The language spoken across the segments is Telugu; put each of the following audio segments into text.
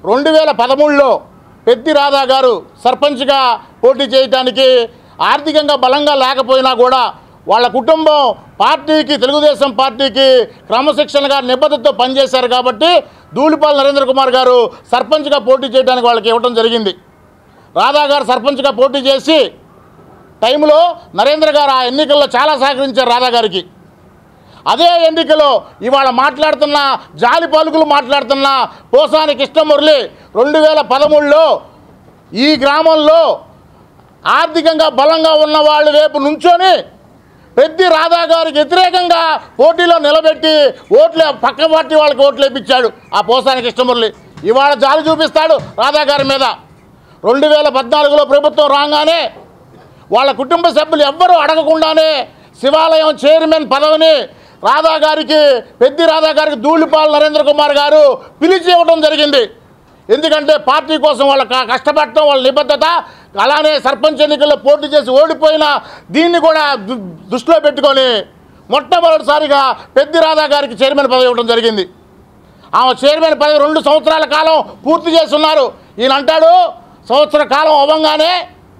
రెండు వేల పదమూడులో పెద్ది రాధా గారు సర్పంచ్గా పోటీ చేయడానికి ఆర్థికంగా బలంగా లేకపోయినా కూడా వాళ్ళ కుటుంబం పార్టీకి తెలుగుదేశం పార్టీకి క్రమశిక్షణగా నిబద్ధతతో పనిచేశారు కాబట్టి ధూళిపాల్ నరేంద్ర కుమార్ గారు సర్పంచ్గా పోటీ చేయడానికి వాళ్ళకి ఇవ్వడం జరిగింది రాధా గారు సర్పంచ్గా పోటీ చేసి టైంలో నరేంద్ర గారు ఆ ఎన్నికల్లో చాలా సహకరించారు రాధా గారికి అదే ఎన్నికలో ఇవాళ మాట్లాడుతున్న జాలి పలుకులు మాట్లాడుతున్న పోసాని కృష్ణమురళి రెండు వేల పదమూడులో ఈ గ్రామంలో ఆర్థికంగా బలంగా ఉన్న వాళ్ళు రేపు నుంచొని పెద్ది రాధా గారికి వ్యతిరేకంగా పోటీలో నిలబెట్టి ఓట్లు పక్క పార్టీ వాళ్ళకి ఓట్లు వేయించాడు ఆ పోసాని కృష్ణమురళి ఇవాళ జాలి చూపిస్తాడు రాధా గారి మీద రెండు వేల పద్నాలుగులో ప్రభుత్వం రాగానే వాళ్ళ కుటుంబ సభ్యులు ఎవ్వరూ అడగకుండానే శివాలయం చైర్మన్ పదవిని రాధా గారికి పెద్ది రాధా గారికి ధూళిపాల్ నరేంద్ర కుమార్ గారు పిలిచి ఇవ్వడం జరిగింది ఎందుకంటే పార్టీ కోసం వాళ్ళ క- కష్టపడటం వాళ్ళ నిబద్ధత అలానే సర్పంచ్ ఎన్నికల్లో పోటీ చేసి ఓడిపోయిన దీన్ని కూడా దు- దృష్టిలో పెట్టుకొని మొట్టమొదటిసారిగా పెద్ది రాధా గారికి చైర్మన్ పదవి ఇవ్వడం జరిగింది ఆమె చైర్మన్ పదవి రెండు సంవత్సరాల కాలం పూర్తి చేస్తున్నారు ఈయన అంటాడు సంవత్సర కాలం అవ్వంగానే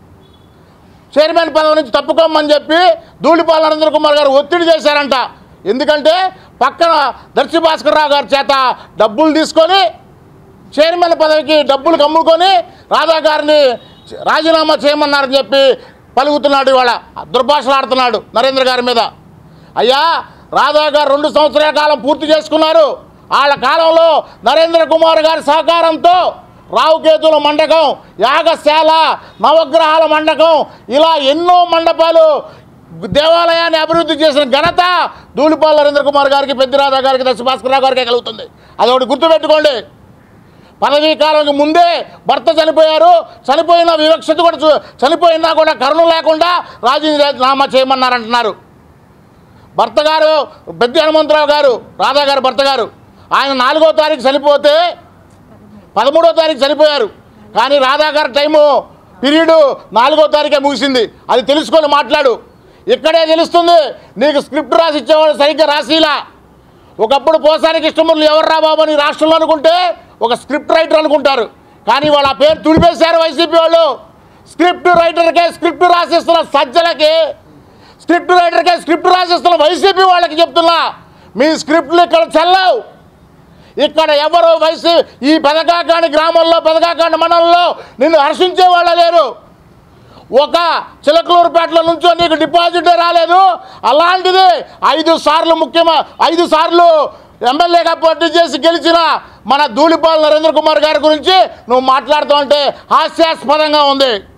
చైర్మన్ పదవి నుంచి తప్పుకోమని చెప్పి ధూళిపాల నరేంద్ర కుమార్ గారు ఒత్తిడి చేశారంట ఎందుకంటే పక్కన దర్శి భాస్కర్ రావు గారి చేత డబ్బులు తీసుకొని చైర్మన్ పదవికి డబ్బులు కమ్ముకొని రాధా గారిని రాజీనామా చేయమన్నారని చెప్పి పలుకుతున్నాడు ఇవాళ దుర్భాషలు ఆడుతున్నాడు నరేంద్ర గారి మీద అయ్యా రాధా గారు రెండు సంవత్సరాల కాలం పూర్తి చేసుకున్నారు వాళ్ళ కాలంలో నరేంద్ర కుమార్ గారి సహకారంతో రావుకేతుల మండకం యాగశాల నవగ్రహాల మండకం ఇలా ఎన్నో మండపాలు దేవాలయాన్ని అభివృద్ధి చేసిన ఘనత ధూళిపాల నరేంద్ర కుమార్ గారికి పెద్దిరాధా గారికి దశ భాస్కరరావు గారికి కలుగుతుంది అదొకటి గుర్తుపెట్టుకోండి పదవీ కాలానికి ముందే భర్త చనిపోయారు చనిపోయిన వివక్షత కూడా చూ- చనిపోయినా కూడా కరుణ లేకుండా రాజీనామా చేయమన్నారంటున్నారు భర్త గారు పెద్ద హనుమంతరావు గారు రాధా గారు భర్త గారు ఆయన నాలుగో తారీఖు చనిపోతే పదమూడో తారీఖు చనిపోయారు కానీ రాధా గారి టైము పీరియడ్ నాలుగో తారీఖే ముగిసింది అది తెలుసుకొని మాట్లాడు ఇక్కడే తెలుస్తుంది నీకు స్క్రిప్ట్ రాసి ఇచ్చేవాడు సరిగ్గా రాసిలా ఒకప్పుడు పోసానికి ఇష్టములు ఎవర్రా బాబు అని రాష్ట్రంలో అనుకుంటే ఒక స్క్రిప్ట్ రైటర్ అనుకుంటారు కానీ వాళ్ళ ఆ పేరు తుడిపేశారు వైసీపీ వాళ్ళు స్క్రిప్ట్ రైటర్కే స్క్రిప్ట్ రాసిస్తున్న సజ్జలకి స్క్రిప్ట్ రైటర్కే స్క్రిప్ట్ రాసిస్తున్న వైసీపీ వాళ్ళకి చెప్తున్నా మీ స్క్రిప్ట్లు ఇక్కడ చెల్లవు ఇక్కడ ఎవరు వైసీ ఈ పెదకాకాని గ్రామంలో పెదకాకాని మండలంలో నిన్ను హర్షించే వాళ్ళ లేరు ఒక చిలకలూరుపేటలో నుంచో నీకు డిపాజిట్ రాలేదు అలాంటిది ఐదు సార్లు ముఖ్యమ ఐదు సార్లు ఎమ్మెల్యేగా పోటీ చేసి గెలిచిన మన ధూళిపాల్ నరేంద్ర కుమార్ గారి గురించి నువ్వు మాట్లాడుతూ ఉంటే హాస్యాస్పదంగా ఉంది